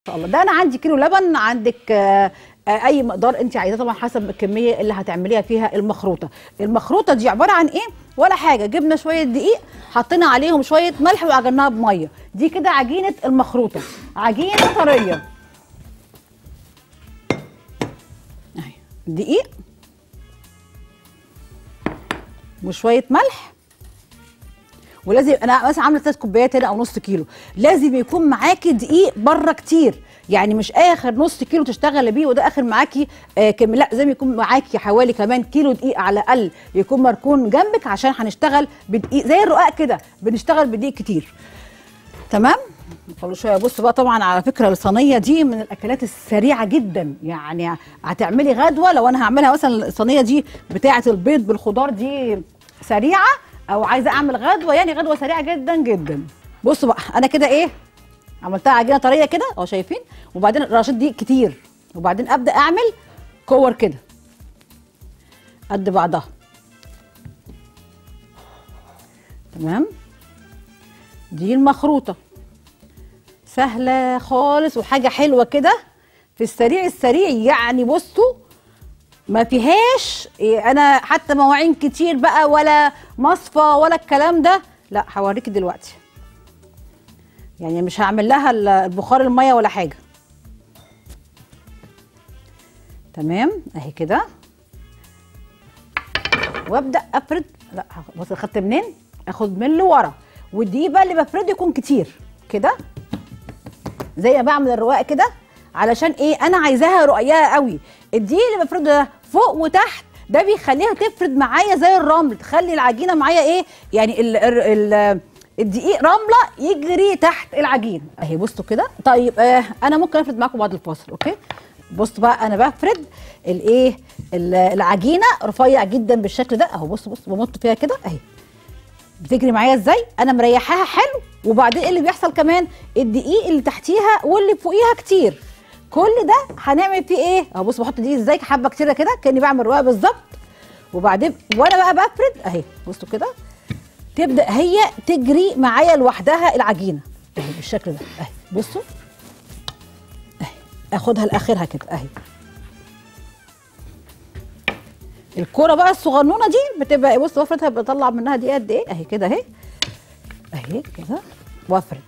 شاء الله ده انا عندي كيلو لبن عندك آه، آه، اي مقدار انت عايزاه طبعا حسب الكميه اللي هتعمليها فيها المخروطه المخروطه دي عباره عن ايه ولا حاجه جبنا شويه دقيق حطينا عليهم شويه ملح وعجناها بميه دي كده عجينه المخروطه عجينه طريه اهي دقيق وشويه ملح ولازم انا مثلا عامله ثلاث كوبايات هنا او نص كيلو لازم يكون معاكي دقيق بره كتير يعني مش اخر نص كيلو تشتغلي بيه وده اخر معاكي آه كم لا لازم يكون معاكي حوالي كمان كيلو دقيق على الاقل يكون مركون جنبك عشان هنشتغل بدقيق زي الرقاق كده بنشتغل بدقيق كتير تمام خلوا شويه بصوا بقى طبعا على فكره الصينيه دي من الاكلات السريعه جدا يعني هتعملي غدوه لو انا هعملها مثلا الصينيه دي بتاعه البيض بالخضار دي سريعه او عايزه اعمل غدوه يعني غدوه سريعه جدا جدا بصوا بقى انا كده ايه عملتها عجينه طريه كده اهو شايفين وبعدين رشيت دقيق كتير وبعدين ابدا اعمل كور كده قد بعضها تمام دي المخروطه سهله خالص وحاجه حلوه كده في السريع السريع يعني بصوا ما فيهاش إيه انا حتى مواعين كتير بقى ولا مصفى ولا الكلام ده لا هوريكي دلوقتي يعني مش هعمل لها البخار الميه ولا حاجه تمام اهي كده وابدا افرد لا بص خدت منين اخد من اللي ورا والدقيق بقى اللي بفرده يكون كتير كده زي ما بعمل الرواق كده علشان ايه انا عايزاها رقيقه قوي الدقيق اللي بفرده ده فوق وتحت ده بيخليها تفرد معايا زي الرمل تخلي العجينه معايا ايه يعني ال ال ال الدقيق رمله يجري تحت العجين اهي بصوا كده طيب آه انا ممكن افرد معاكم بعد الفاصل اوكي بصوا بقى انا بفرد الايه العجينه رفيع جدا بالشكل ده اهو بصوا بصوا بمط فيها كده اهي بتجري معايا ازاي انا مريحاها حلو وبعدين ايه اللي بيحصل كمان الدقيق اللي تحتيها واللي فوقيها كتير كل ده هنعمل فيه ايه اهو بص بحط دي ازاي حبه كتيره كده كاني بعمل رقاق بالظبط وبعدين وانا بقى بفرد اهي بصوا كده تبدا هي تجري معايا لوحدها العجينه اهي بالشكل ده اهي بصوا اهي اخدها لاخرها كده اهي الكوره بقى الصغنونه دي بتبقى بص وفرتها بطلع منها دي قد ايه اهي كده اهي اهي كده وافرد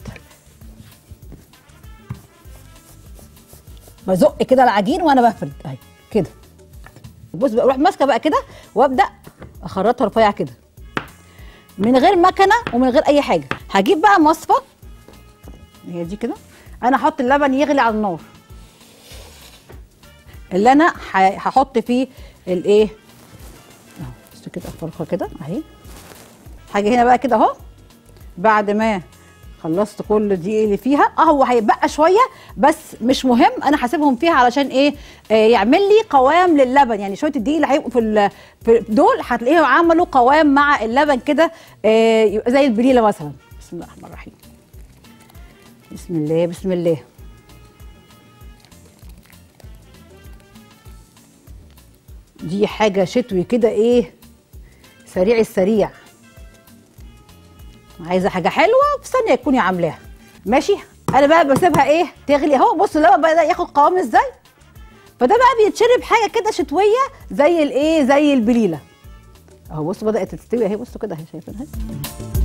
بزق كده العجين وانا بفرد اهي كده بص بروح ماسكه بقى كده وابدا اخرطها رفيع كده من غير مكنه ومن غير اي حاجه هجيب بقى مصفى هي دي كده انا احط اللبن يغلي على النار اللي انا هحط فيه الايه اهو بص كده افرخها كده اهي حاجه هنا بقى كده اهو بعد ما خلصت كل الدقيق اللي فيها اه هو هيبقى شويه بس مش مهم انا هسيبهم فيها علشان ايه آه يعمل لي قوام للبن يعني شويه الدقيق اللي هيبقوا في, في دول هتلاقيهم عملوا قوام مع اللبن كده آه يبقى زي البليله مثلا بسم الله الرحمن الرحيم بسم الله بسم الله دي حاجه شتوي كده ايه سريع السريع عايزه حاجه حلوه في ثانيه تكوني عاملاها ماشي انا بقى بسيبها ايه تغلي اهو بصوا اللبن بدا ياخد قوام ازاي فده بقى بيتشرب حاجه كده شتويه زي الايه زي البليله اهو بصوا بدات تستوي اهي بصوا كده اهي شايفينها